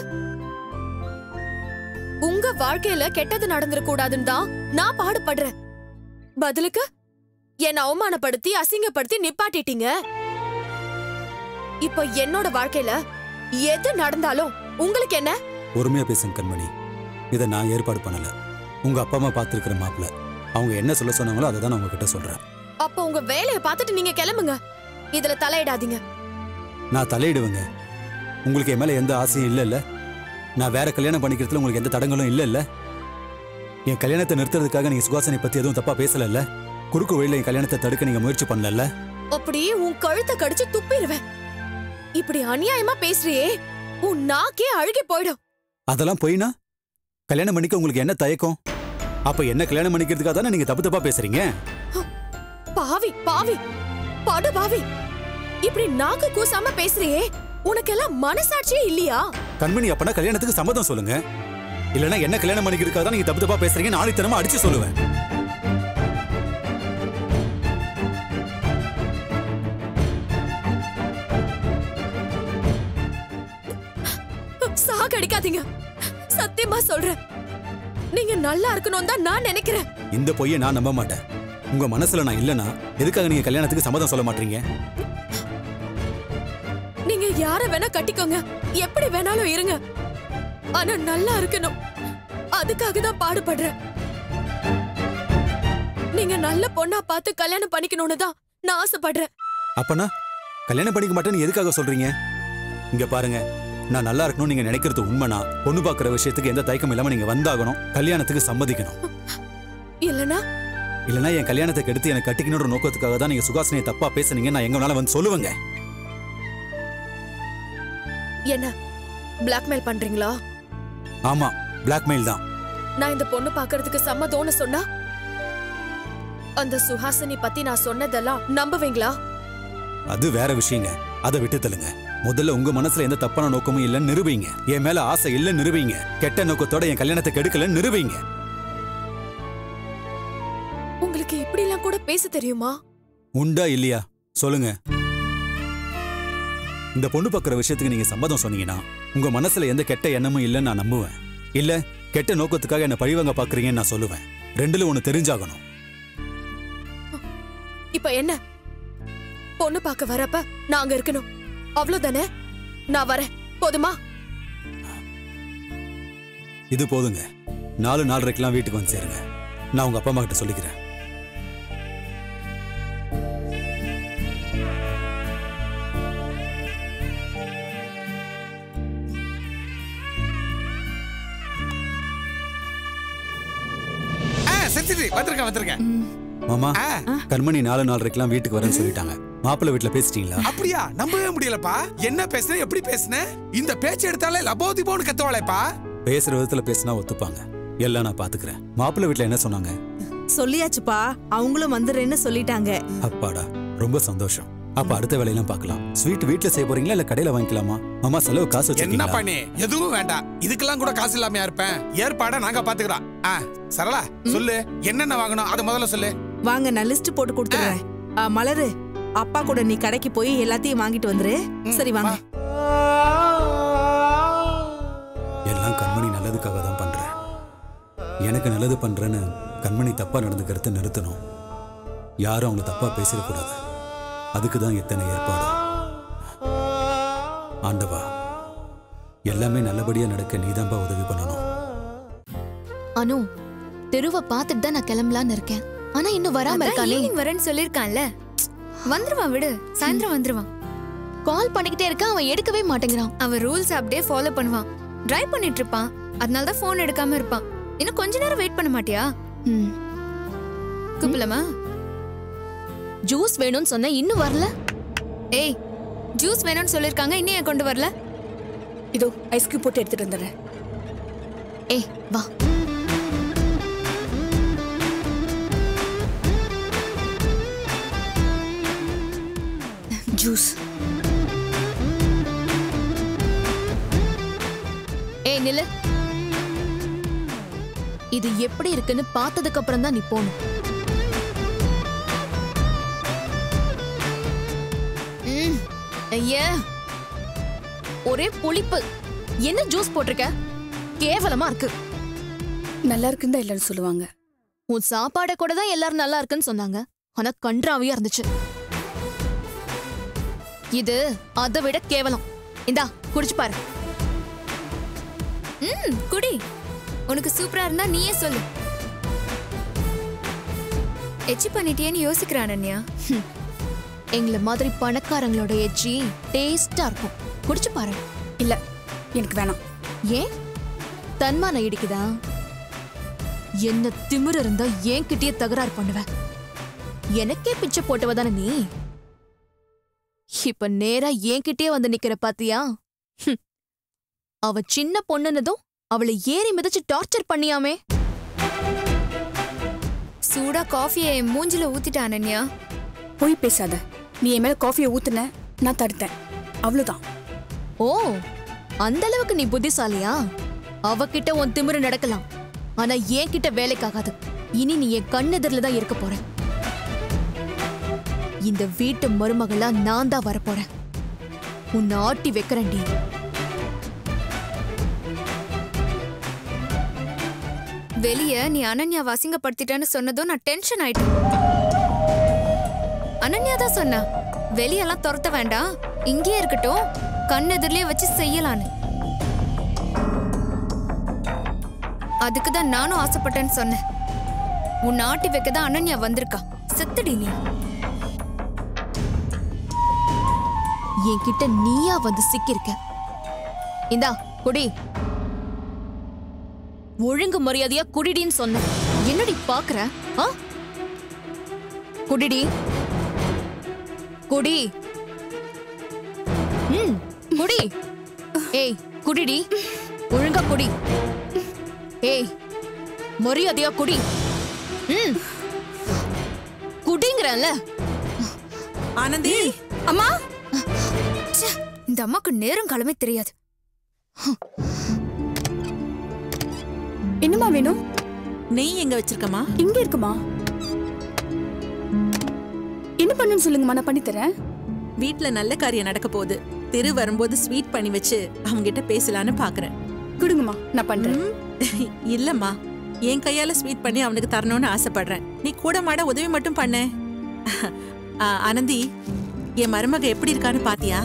உங்க வாழ்க்கையில கெட்டது நடந்துட கூடாதுன்னு தான் நான் பாடுபடுறேன் பதிலுக்கு என்ன அவமானப்படுத்தி அசிங்கப்படுத்தி நிப்பாட்டிட்டீங்க இப்ப என்னோட வாழ்க்கையில எது நடந்தாலும் உங்களுக்கு என்ன பொறுமையா பேசுங்க கண்மணி இதை நான் ஏற்பாடு பண்ணல உங்க அப்பா அம்மா பார்த்துருக்கிற மாப்பிள்ள அவங்க என்ன சொல்ல சொன்னாங்களோ அதை தான் நான் உங்ககிட்ட சொல்றேன் அப்போ உங்க வேலையை பார்த்துட்டு நீங்க கிளம்புங்க இதுல தலையிடாதீங்க நான் தலையிடுவேங்க உங்களுக்கு என் மேல எந்த ஆசையும் இல்லைல்ல நான் வேற கல்யாணம் பண்ணிக்கிறதுல உங்களுக்கு எந்த தடங்களும் இல்லைல்ல என் கல்யாணத்தை நிறுத்துறதுக்காக நீங்க சுகாசனை பத்தி எதுவும் தப்பா பேசலல்ல குறுக்கு வழியில என் கல்யாணத்தை தடுக்க நீங்க முயற்சி பண்ணல அப்படி உன் கழுத்தை கடிச்சு துப்பிடுவேன் இப்படி அநியாயமா பேசுறியே உன் நாக்கே அழுகி போயிடும் அதெல்லாம் போயினா கல்யாணம் பண்ணிக்க உங்களுக்கு என்ன தயக்கம் அப்ப என்ன கல்யாணம் பண்ணிக்கிறதுக்காக தானே நீங்க தப்பு தப்பா பேசுறீங்க பாவி பாவி படு பாவி இப்படி நாக்கு கூசாம பேசுறியே உனக்கெல்லாம் மனசாட்சியே இல்லையா கண்மணி அப்பனா கல்யாணத்துக்கு சம்மதம் சொல்லுங்க இல்லனா என்ன கல்யாணம் பண்ணிக்கிறதுக்காக தான் நீங்க தப்பு தப்பா பேசுறீங்க நாளைத்தனமா அடிச்சு சொல்லுவேன் சாகடிக்காதீங்க சத்தியமா சொல்றேன் நீங்க நல்லா இருக்கணும் தான் நான் நினைக்கிறேன் இந்த பொய்யை நான் நம்ப மாட்டேன் உங்க மனசுல நான் இல்லனா எதுக்காக நீங்க கல்யாணத்துக்கு சம்மதம் சொல்ல மாட்டீங்க நீங்க யார வேணா கட்டிக்கோங்க எப்படி வேணாலும் இருங்க ஆனா நல்லா இருக்கணும் அதுக்காக தான் பாடுபடுறேன் நீங்க நல்ல பொண்ணா பார்த்து கல்யாணம் பண்ணிக்கணும்னு தான் நான் ஆசைப்படுறேன் அப்பனா கல்யாணம் பண்ணிக்க மாட்டேன்னு எதுக்காக சொல்றீங்க இங்க பாருங்க நான் நல்லா இருக்கணும்னு நீங்க நினைக்கிறது உண்மைனா பொண்ணு பார்க்குற விஷயத்துக்கு எந்த தயக்கம் இல்லாம நீங்க வந்தாகணும் கல்யாணத்துக்கு சம்மதிக்கணும் இல்லனா இல்லனா என் கல்யாணத்தை கெடுத்து எனக்கு கட்டிக்கணுன்ற நோக்கத்துக்காக தான் நீங்க சுகாசினியை தப்பா பேசுனீங்க நான் எங்க வேணாலும் வந்து சொல்லுவேங்க என்ன பிளாக்மெயில் பண்றீங்களா ஆமா பிளாக்மெயில் தான் நான் இந்த பொண்ணு பார்க்கிறதுக்கு சம்மதம்னு சொன்னா அந்த சுஹாசினி பத்தி நான் சொன்னதெல்லாம் நம்புவீங்களா அது வேற விஷயங்க அதை விட்டு தள்ளுங்க முதல்ல உங்க மனசுல எந்த தப்பான நோக்கமும் இல்லைன்னு நிரூபிங்க என் மேல ஆசை இல்லைன்னு நிரூபிங்க கெட்ட நோக்கத்தோட என் கல்யாணத்தை கெடுக்கலன்னு நிரூபிங்க உங்களுக்கு இப்படி எல்லாம் கூட பேச தெரியுமா உண்டா இல்லையா சொல்லுங்க இந்த பொண்ணு பார்க்குற விஷயத்துக்கு நீங்க சம்மதம் சொன்னீங்கன்னா உங்க மனசுல எந்த கெட்ட எண்ணமும் இல்லைன்னு நான் நம்புவேன் இல்ல கெட்ட நோக்கத்துக்காக என்ன பழிவாங்க பாக்குறீங்கன்னு நான் சொல்லுவேன் ரெண்டுல ஒண்ணு தெரிஞ்சாகணும் இப்ப என்ன பொண்ணு பார்க்க வரப்ப நான் அங்க இருக்கணும் அவ்வளவுதானே நான் வரேன் போதுமா இது போதுங்க நாலு நாலரைக்கெல்லாம் வீட்டுக்கு வந்து சேருங்க நான் உங்க அப்பா அம்மா கிட்ட சொல்லிக்கிறேன் ஆ செத்துட்டு வந்திருக்கேன் வந்திருக்கேன் மாமா ஆ. கண்மணி நாலு நாலரைக்கெல்லாம் வீட்டுக்கு வரேன்னு சொல்லிட்டாங்க மாப்பிள்ளை வீட்டுல பேசிட்டீங்களா அப்படியா நம்பவே முடியலப்பா என்ன பேசுன எப்படி பேசுன இந்த பேச்சு எடுத்தாலே லபோதிபோன்னு கத்துவாளேப்பா பேசுற விதத்துல பேசினா ஒத்துப்பாங்க எல்லாம் நான் பாத்துக்கிறேன் மாப்பிள்ளை வீட்டுல என்ன சொன்னாங்க சொல்லியாச்சுப்பா அவங்களும் வந்துடுறேன்னு சொல்லிட்டாங்க அப்பாடா ரொம்ப சந்தோஷம் அப்ப அடுத்த வேலையெல்லாம் பார்க்கலாம் ஸ்வீட் வீட்ல செய்ய போறீங்களா இல்ல கடையில வாங்கிக்கலாமா மாமா செலவு காசு என்ன வச்சிருக்கீங்களா பண்ணி எதுவும் வேண்டாம் இதுக்கெல்லாம் கூட காசு இல்லாம இருப்பேன் ஏற்பாட நாங்க பாத்துக்கிறோம் ஆ சரளா சொல்லு என்னென்ன வாங்கணும் அதை முதல்ல சொல்லு வாங்க நான் லிஸ்ட் போட்டு கொடுத்துறேன் ஆ, மலரு அப்பா கூட நீ கடைக்கு போய் எல்லாத்தையும் வாங்கிட்டு வந்துரு சரி வாங்க எல்லாம் கண்மணி நல்லதுக்காக தான் பண்றேன் எனக்கு நல்லது பண்றேன்னு கண்மணி தப்பா நடந்துக்கிறத நிறுத்தணும் யாரும் அவங்கள தப்பா பேசிடக்கூடாது அதுக்கு தான் எத்தனை ஏற்பாடு ஆண்டவா எல்லாமே நல்லபடியா நடக்க நீதான்பா உதவி பண்ணணும் அனு தெருவை பார்த்துட்டு தான் நான் கிளம்பலான்னு இருக்கேன் ஆனா இன்னும் வராம இருக்கானே ஈவினிங் வரேன்னு சொல்லிருக்கான்ல வந்துருவான் விடு சாயந்தரம் வந்துருவான் கால் பண்ணிக்கிட்டே இருக்க அவன் எடுக்கவே மாட்டேங்கிறான் அவன் ரூல்ஸ் அப்படியே ஃபாலோ பண்ணுவான் டிரைவ் பண்ணிட்டு இருப்பான் அதனால தான் ஃபோன் எடுக்காம இருப்பான் இன்னும் கொஞ்ச நேரம் வெயிட் பண்ண மாட்டியா ம். கூப்பிடலாமா ஜூஸ் வேணும்னு சொன்ன இன்னும் வரல ஏய் ஜூஸ் வேணும்னு சொல்லிருக்காங்க இன்னும் ஏன் கொண்டு வரல இதோ ஐஸ்கிரீம் போட்டு எடுத்துட்டு வந்துடுறேன் ஏய் வா ஜூஸ் ஏய் நில்லு இது எப்படி இருக்குன்னு பார்த்ததுக்கு அப்புறம் தான் நீ போகணும் ம், ஐயா ஒரே புளிப்பு என்ன ஜூஸ் போட்டிருக்க கேவலமா இருக்கு நல்லா இருக்குன்னு தான் எல்லாரும் சொல்லுவாங்க உன் சாப்பாடை கூட தான் எல்லாரும் நல்லா இருக்குன்னு சொன்னாங்க ஆனா கன்றாவியா இருந்துச்சு இது அதை விட கேவலம் இந்தா குடிச்சு பாரு ம் குடி உனக்கு சூப்பரா இருந்தா நீயே சொல்லு எச்சி பண்ணிட்டியேன்னு யோசிக்கிறான் அனன்யா எங்களை மாதிரி பணக்காரங்களோட எச்சி டேஸ்டா இருக்கும் குடிச்சு பாரு இல்ல எனக்கு வேணாம் ஏன் தன்மானம் இடிக்குதா என்ன திமிரு இருந்தா ஏன் கிட்டயே தகராறு பண்ணுவ எனக்கே பிச்சை போட்டவ தானே நீ இப்ப நேரா என் கிட்டயே வந்து நிக்கிற பாத்தியா ஹம். அவ சின்ன பொண்ணுனதும் அவளை ஏறி மிதிச்சு டார்ச்சர் பண்ணியாமே சூடா காஃபியை என் மூஞ்சில ஊத்திட்ட அனன்யா போய் பேசாத நீ என் மேல காஃபியை ஊத்துன நான் தடுத்தேன் அவ்வளவுதான் ஓ அந்த அளவுக்கு நீ புத்திசாலியா அவகிட்ட உன் திமிரு நடக்கலாம் ஆனா என் கிட்ட வேலைக்காகாது இனி நீ என் கண்ணெதிரில தான் இருக்க போற இந்த வீட்டு மருமகளா நான் தான் வரப்போறேன் உன்னை ஆட்டி வைக்கிறேன்டி வெளிய நீ அனன்யா அசிங்கப்படுத்திட்டேன்னு சொன்னதும் நான் டென்ஷன் ஆயிட்டேன் அனன்யா தான் சொன்னா வெளியெல்லாம் துரத்த வேண்டாம் இங்கேயே இருக்கட்டும் கண்ணெதிரிலே வச்சு செய்யலான்னு அதுக்கு தான் நானும் ஆசைப்பட்டேன்னு சொன்னேன் உன் ஆட்டி வைக்க தான் அனன்யா வந்திருக்கா செத்துடி நீ என்கிட்ட நீயா வந்து சிக்கியிருக்க இந்தா குடி ஒழுங்கு மரியாதையா குடிடின்னு சொன்ன என்னடி பாக்குற ஆ குடிடி குடி ம் குடி ஏய் குடிடி ஒழுங்கா குடி ஏய் மரியாதையா குடி ம் குடிங்கறல ஆனந்தி அம்மா ச்சே, இந்த அம்மாக்கு நேரம் காலமே தெரியாது என்னம்மா வேணும் நெய் எங்க வச்சிருக்கமா இங்க இருக்குமா என்ன பண்ணுன்னு சொல்லுங்கம்மா நான் பண்ணி தரேன் வீட்ல நல்ல காரியம் நடக்க போகுது திரு வரும்போது ஸ்வீட் பண்ணி வச்சு அவங்க கிட்ட பேசலான்னு பாக்குறேன் கொடுங்கம்மா நான் பண்றேன் ம், இல்லம்மா என் கையால ஸ்வீட் பண்ணி அவனுக்கு தரணும்னு ஆசைப்படுறேன் நீ கூட மாட உதவி மட்டும் பண்ண ஆ, ஆனந்தி என் மருமக எப்படி இருக்கான்னு பாத்தியா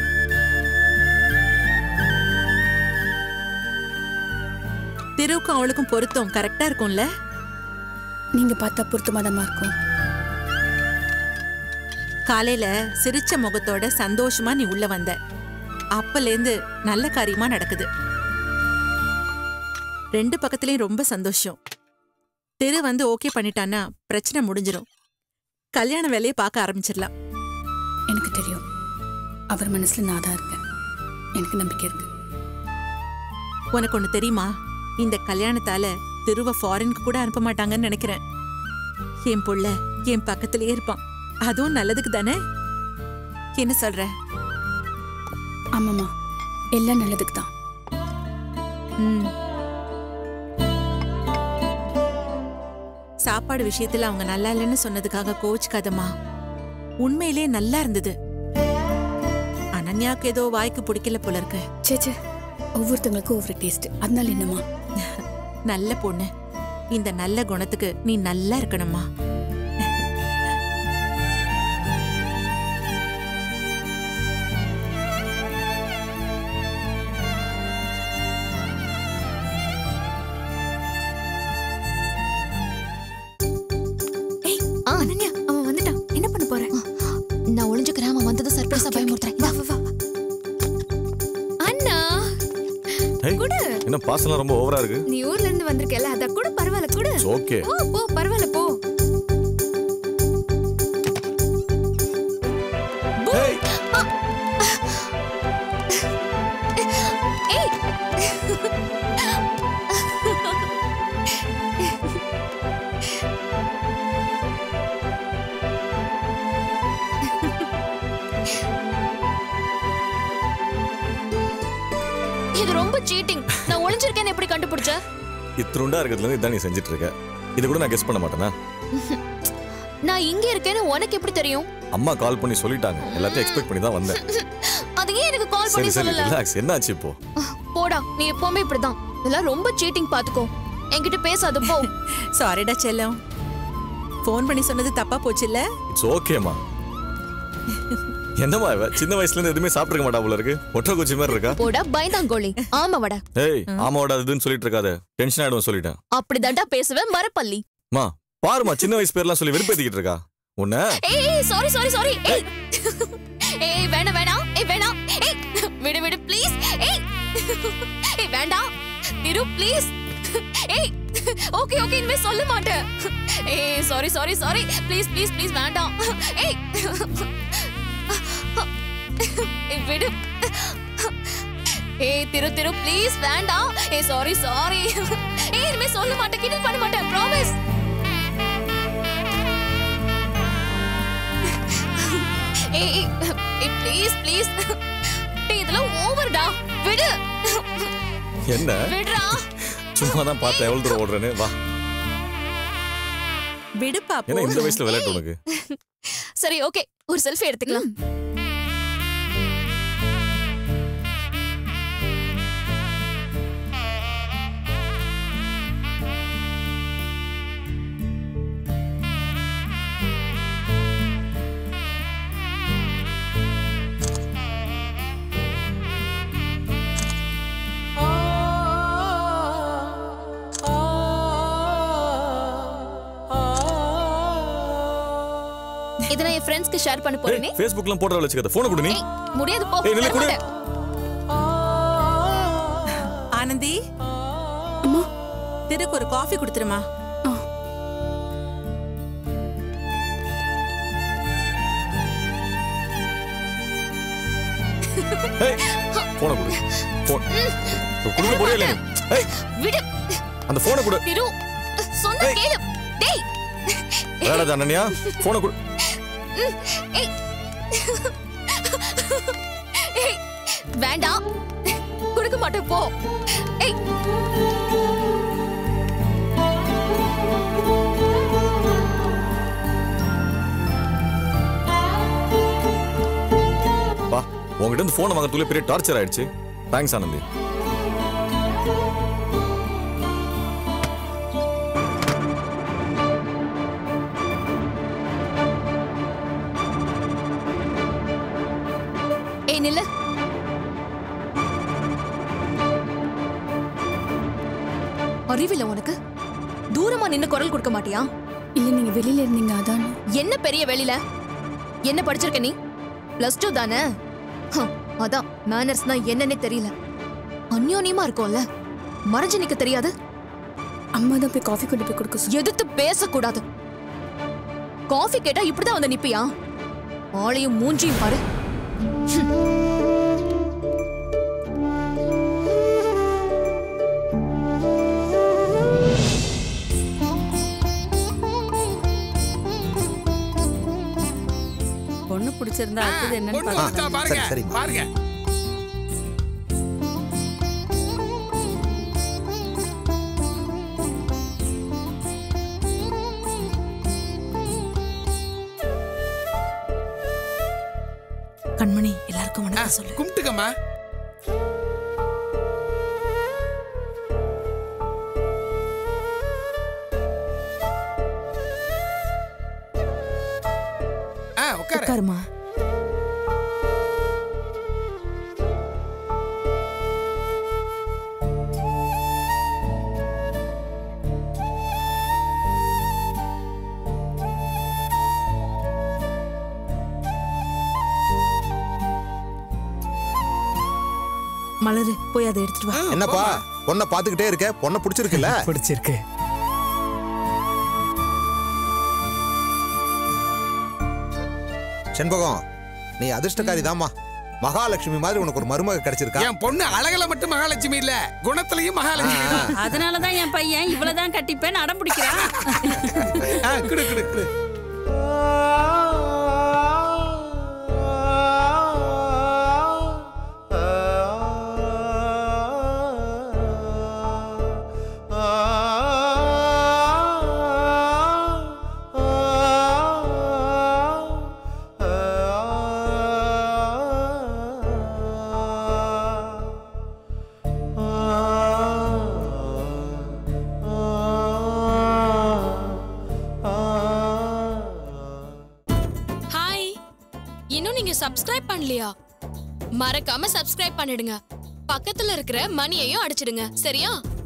திருவுக்கும் அவளுக்கும் பொருத்தம் கரெக்டா இருக்கும்ல நீங்க பார்த்தா பொருத்தமாதமா இருக்கும் காலையில சிரிச்ச முகத்தோட சந்தோஷமா நீ உள்ள வந்த அப்பலேந்து நல்ல காரியமா நடக்குது ரெண்டு பக்கத்துலயும் ரொம்ப சந்தோஷம் திரு வந்து ஓகே பண்ணிட்டான்னா பிரச்சனை முடிஞ்சிடும் கல்யாண வேலையை பார்க்க ஆரம்பிச்சிடலாம் எனக்கு தெரியும் அவர் மனசுல நான் தான் இருக்கேன் எனக்கு நம்பிக்கை இருக்கு உனக்கு ஒண்ணு தெரியுமா இந்த கல்யாணத்தால திருவ ஃபாரினுக்கு கூட அனுப்ப மாட்டாங்கன்னு நினைக்கிறேன் என் புள்ள என் பக்கத்திலேயே இருப்பான் அதுவும் நல்லதுக்கு தானே என்ன சொல்ற ஆமாம்மா எல்லாம் நல்லதுக்கு தான் ம். சாப்பாடு விஷயத்துல அவங்க நல்லா இல்லைன்னு சொன்னதுக்காக கோச்சுக்காதம்மா உண்மையிலே நல்லா இருந்தது அனன்யாக்கு ஏதோ வாய்க்கு பிடிக்கல போல இருக்கு சே சே ஒவ்வொருத்தங்களுக்கும் ஒவ்வொரு டேஸ்ட் அதனால என்னம்மா நல்ல பொண்ணு இந்த நல்ல குணத்துக்கு நீ நல்லா இருக்கணும்மா பாசம்லாம் ரொம்ப ஓவரா இருக்கு நீ ஊர்ல இருந்து வந்திருக்கல அத கூட பரவாயில்ல கூட ஓகே போ போ பரவாயில்ல போ ஏய் இது ரொம்ப சீட்டிங் நான் ஒளிஞ்சிருக்கேன்னு எப்படி கண்டுபிடிச்ச இத்திருண்டா இருக்கிறதுல இருந்து இதான் நீ செஞ்சுட்டு இருக்க இது கூட நான் கெஸ் பண்ண மாட்டேனா நான் இங்க இருக்கேன்னு உனக்கு எப்படி தெரியும் அம்மா கால் பண்ணி சொல்லிட்டாங்க எல்லாத்தையும் எக்ஸ்பெக்ட் பண்ணி தான் வந்தேன் அது ஏன் எனக்கு கால் சரி பண்ணி சரி சொல்லல ரிலாக்ஸ் என்னாச்சு இப்போ போடா நீ எப்பவுமே இப்படிதான் இதெல்லாம் ரொம்ப சீட்டிங் பாத்துக்கோ என்கிட்ட பேசாத போ சாரிடா செல்லம் ஃபோன் பண்ணி சொன்னது தப்பா போச்சுல்ல இட்ஸ் ஓகேமா என்னம்மா இவ சின்ன வயசுல இருந்து எதுவுமே சாப்பிட்டுருக்க மாட்டா போல இருக்கு ஒற்றை குச்சி மாதிரி இருக்கா போடா பயந்தாங்கோழி ஆமா வட ஏய் ஆமாவோட அதுன்னு சொல்லிட்டு இருக்காத டென்ஷன் ஆயிடும் சொல்லிட்டேன் அப்படிதான்டா பேசுவேன் மரப்பள்ளி மா பாருமா சின்ன வயசு பேர்லாம் சொல்லி வெறுப்பேத்திக்கிட்டு இருக்கா உன்ன ஏய் ஏய் சாரி சாரி சாரி ஏய் ஏய் வேணாம் வேணாம் ஏய் வேணாம் ஏய் விடு விடு ப்ளீஸ் ஏய் ஏய் வேண்டாம் திரு ப்ளீஸ் ஏய் ஓகே ஓகே இனிமே சொல்ல மாட்டேன் ஏய் sorry sorry sorry please please please வேண்டாம் ஏய் ஏய் விடு ஏய் திரு திரு ப்ளீஸ் வேண்டாம் ஏய் சாரி சாரி ஏய் இனிமே சொல்ல மாட்டேன் கிண்டல் பண்ண மாட்டேன் ப்ராமிஸ் ஏய் ஏய், ஏய் ப்ளீஸ் ப்ளீஸ் டேய் இதெல்லாம் ஓவர்டா விடு என்ன விடுடா சும்மா தான் பார்த்தேன் எவ்வளவு தூரம் ஓடுறேன்னு வா விடுப்பா ஏன்னா இந்த வயசுல விளையாட்டு உனக்கு சரி ஓகே ஒரு செல்ஃபி எடுத்துக்கலாம் இதை நான் என் ஃப்ரெண்ட்ஸ்க்கு ஷேர் பண்ண போறேனே ஃபேஸ்புக்லாம் போடுற வச்சுக்காத போனை கொடு நீ முடியாது போ ஏய், நில்லு, தர கொடு. மாட்டேன். ஆனந்தி திருக்கு ஒரு காஃபி கொடுத்துருமா ஏய் போனை கொடு போன் கொடுக்க போறியா இல்லையா நீ? ஏய் விடு அந்த போனை கொடு திரு சொன்ன கேளு டேய் வேடாத அண்ணனியா போனை கொடு ம், ஏய் ஏய் வேண்டாம் கொடுக்க மாட்டேன் போ ஏய் வா உங்ககிட்ட இருந்து போனை வாங்குறதுக்குள்ள பெரிய டார்ச்சர் ஆயிடுச்சு தேங்க்ஸ் ஆனந்தி ஏய் நில்லு அறிவில்ல உனக்கு தூரமா நின்னு குரல் கொடுக்க மாட்டியா இல்ல நீங்க வெளியில இருந்தீங்க அதான் என்ன பெரிய வெளியில என்ன படிச்சிருக்க நீ பிளஸ் டூ தானே ஹம், அதான் மேனர்ஸ்னா என்னன்னே தெரியல அந்யோன்யமா இருக்கும்ல மறைஞ்சு நிக்க தெரியாது அம்மா தான் போய் காஃபி கொண்டு போய் கொடுக்க சொன்னாங்க. எதிர்த்து பேசக்கூடாது காஃபி கேட்டா இப்படிதான் வந்து நிப்பியா ஆளையும் மூஞ்சியும் பாரு பொண்ணு பிடிச்சிருந்தா அடுத்தது என்னன்னு பொண்ணு வந்தா பார்க்கலாம். பாருங்க பாருங்க கண்மணி எல்லாருக்கும் வணக்கம் சொல்லு கும்பிட்டுக்கம்மா ஆ உட்காரு உட்காருமா மலரு போய் அதை எடுத்துட்டு வா என்னப்பா பொண்ணை பாத்துக்கிட்டே இருக்க பொண்ணை பிடிச்சிருக்குல்ல பிடிச்சிருக்கு செண்பகம் நீ அதிர்ஷ்டக்காரி தாம்மா மகாலட்சுமி மாதிரி உனக்கு ஒரு மருமக கிடைச்சிருக்கா என் பொண்ணு அழகுல மட்டும் மகாலட்சுமி இல்ல குணத்திலையும் மகாலட்சுமி தான். அதனாலதான் என் பையன் இவ்வளவுதான் கட்டிப்பேன்னு அடம் பிடிக்கிறான் ஆ, குடு குடு குடு ஹாய் இன்னும் நீங்க சப்ஸ்கிரைப் பண்ணலையா மறக்காம சப்ஸ்கிரைப் பண்ணிடுங்க பக்கத்துல இருக்கிற மணியையும் அடிச்சிடுங்க சரியா